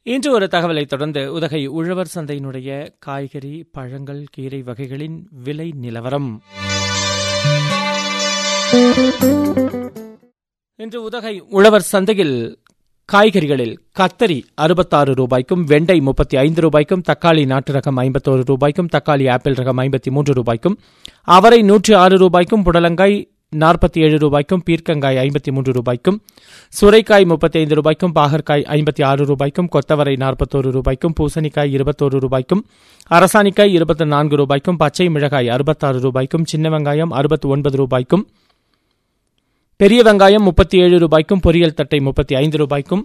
இன்று ஒரு தகவலை தொடர்ந்து உதகை உழவர் சந்தையினுடைய காய்கறி பழங்கள் கீரை வகைகளின் விலை நிலவரம் இன்று உதகை உழவர் சந்தையில் காய்கறிகளில் கத்தரி அறுபத்தாறு ரூபாய்க்கும் வெண்டை முப்பத்தி ஐந்து ரூபாய்க்கும் தக்காளி நாட்டு ரகம் ஐம்பத்தோரு ரூபாய்க்கும் தக்காளி ஆப்பிள் ரகம் ஐம்பத்தி மூன்று ரூபாய்க்கும் அவரை நூற்றி ஆறு ரூபாய்க்கும் புடலங்காய் நாற்பத்தி ஏழு ரூபாய்க்கும் பீர்க்கங்காய் ஐம்பத்தி மூன்று ரூபாய்க்கும் சுரைக்காய் முப்பத்தி ஐந்து ரூபாய்க்கும் பாகற்காய் ஐம்பத்தி ஆறு ரூபாய்க்கும் கொத்தவரை நாற்பத்தோரு ரூபாய்க்கும் பூசணிக்காய் இருபத்தோரு ரூபாய்க்கும் அரசாணிக்காய் இருபத்தி நான்கு ரூபாய்க்கும் பச்சை மிளகாய் அறுபத்தாறு ரூபாய்க்கும் சின்ன வெங்காயம் அறுபத்தி ஒன்பது ரூபாய்க்கும் பெரிய வெங்காயம் முப்பத்தி ஏழு ரூபாய்க்கும் பொரியல் தட்டை முப்பத்தி ஐந்து ரூபாய்க்கும்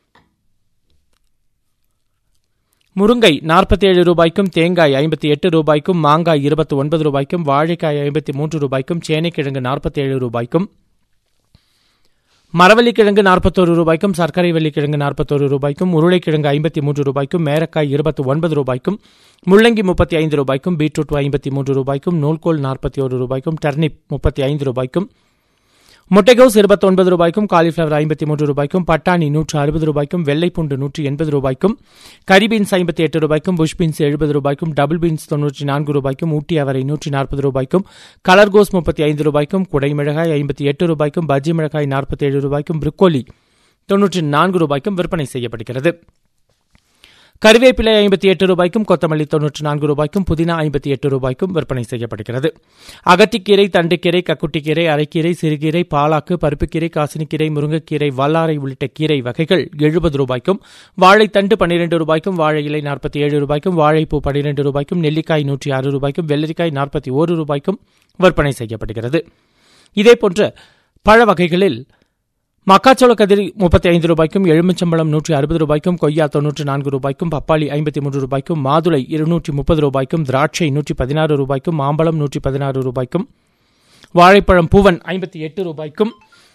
முருங்கை நாற்பத்தி ஏழு ரூபாய்க்கும் தேங்காய் ஐம்பத்தி எட்டு ரூபாய்க்கும் மாங்காய் இருபத்தி ஒன்பது ரூபாய்க்கும் வாழைக்காய் ஐம்பத்தி மூன்று ரூபாய்க்கும் சேனைக்கிழங்கு நாற்பத்தி ஏழு ரூபாய்க்கும் மரவள்ளிக்கிழங்கு நாற்பத்தோரு ரூபாய்க்கும் சர்க்கரை வள்ளிக்கிழங்கு நாற்பத்தோரு ரூபாய்க்கும் உருளைக்கிழங்கு ஐம்பத்தி மூன்று ரூபாய்க்கும் மேரக்காய் இருபத்தி ஒன்பது ரூபாய்க்கும் முள்ளங்கி முப்பத்தி ஐந்து ரூபாய்க்கும் பீட்ரூட் ஐம்பத்தி மூன்று ரூபாய்க்கும் நூல்கோல் நாற்பத்தி ஒரு ரூபாய்க்கும் டர்னிப் முப்பத்தி ஐந்து ரூபாய்க்கும் முட்டைகோஸ் இருபத்தி ஒன்பது ரூபாய்க்கும் காலிஃபிளவர் ஐம்பத்தி மூன்று ரூபாய்க்கும் பட்டாணி நூற்று அறுபது ரூபாய்க்கும் வெள்ளைப்பூண்டு நூற்றி எண்பது ரூபாய்க்கும் கரி பீன்ஸ் ஐம்பத்தி எட்டு ரூபாய்க்கும் புஷ் பீன்ஸ் எழுபது ரூபாய்க்கும் டபுள் பீன்ஸ் தொன்னூற்றி நான்கு ரூபாய்க்கும் ஊட்டி அவரை நூற்றி நாற்பது ரூபாய்க்கும் கலர்கோஸ் முப்பத்தி ஐந்து ரூபாய்க்கும் குடைமிளகாய் ஐம்பத்தி எட்டு ரூபாய்க்கும் பஜ்ஜி மிளகாய் நாற்பத்தி ஏழு ரூபாய்க்கும் பிரிக்கோலி தொன்னூற்றி நான்கு ரூபாய்க்கும் விற்பனை செய்யப்படுகிறது கருவேப்பிலை ஐம்பத்தி எட்டு ரூபாய்க்கும் கொத்தமல்லி தொன்னூற்றி நான்கு ரூபாய்க்கும் புதினா ஐம்பத்தி எட்டு ரூபாய்க்கும் விற்பனை செய்யப்படுகிறது அகத்திக்கீரை தண்டுக்கீரை கக்குட்டிக்கீரை அரைக்கீரை சிறுகீரை பாலாக்கு பருப்புக்கீரை காசினிக்கீரை முருங்கைக்கீரை வல்லாரை உள்ளிட்ட கீரை வகைகள் எழுபது ரூபாய்க்கும் வாழைத்தண்டு பன்னிரண்டு ரூபாய்க்கும் வாழை இலை நாற்பத்தி ஏழு ரூபாய்க்கும் வாழைப்பூ பன்னிரண்டு ரூபாய்க்கும் நெல்லிக்காய் நூற்றி ஆறு ரூபாய்க்கும் வெள்ளரிக்காய் நாற்பத்தி ஒரு ரூபாய்க்கும் விற்பனை செய்யப்படுகிறது இதேபோன்று பழ வகைகளில் மக்காச்சோள கதிரி முப்பத்தி ஐந்து ரூபாய்க்கும் எலுமிச்சம்பழம் நூற்றி அறுபது ரூபாய்க்கும் கொய்யா தொன்னூற்றி நான்கு ரூபாய்க்கும் பப்பாளி ஐம்பத்தி மூன்று ரூபாய்க்கும் மாதுளை இருநூற்றி முப்பது ரூபாய்க்கும் திராட்சை நூற்றி பதினாறு ரூபாய்க்கும் மாம்பழம் நூற்றி பதினாறு ரூபாய்க்கும் வாழைப்பழம் பூவன் ஐம்பத்தி எட்டு ரூபாய்க்கும்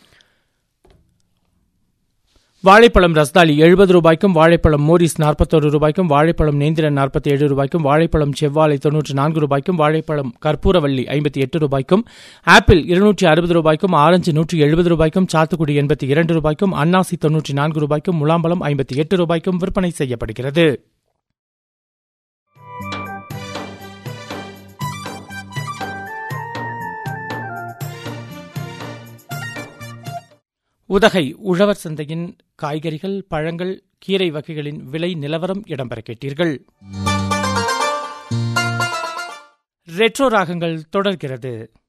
வாழைப்பழம் ரஸ்தாலி எழுபது ரூபாய்க்கும் வாழைப்பழம் மோரிஸ் நாற்பத்தோரு ரூபாய்க்கும் வாழைப்பழம் நேந்திரன் நாற்பத்தி ஏழு ரூபாய்க்கும் வாழைப்பழம் செவ்வாழை தொன்னூற்றி நான்கு ரூபாய்க்கும் வாழைப்பழம் கற்பூரவள்ளி ஐம்பத்தி எட்டு ரூபாய்க்கும் ஆப்பிள் இருநூற்றி அறுபது ரூபாய்க்கும் ஆரஞ்சு நூற்றி எழுபது ரூபாய்க்கும் சாத்துக்குடி எண்பத்தி இரண்டு ரூபாய்க்கும் அன்னாசி தொன்னூற்றி நான்கு ரூபாய்க்கும் முலாம்பழம் ஐம்பத்தி எட்டு ரூபாய்க்கும் விற்பனை செய்யப்படுகிறது உதகை உழவர் சந்தையின் காய்கறிகள் பழங்கள் கீரை வகைகளின் விலை நிலவரம் இடம்பெற கேட்டீர்கள் ரெட்ரோ ராகங்கள் தொடர்கிறது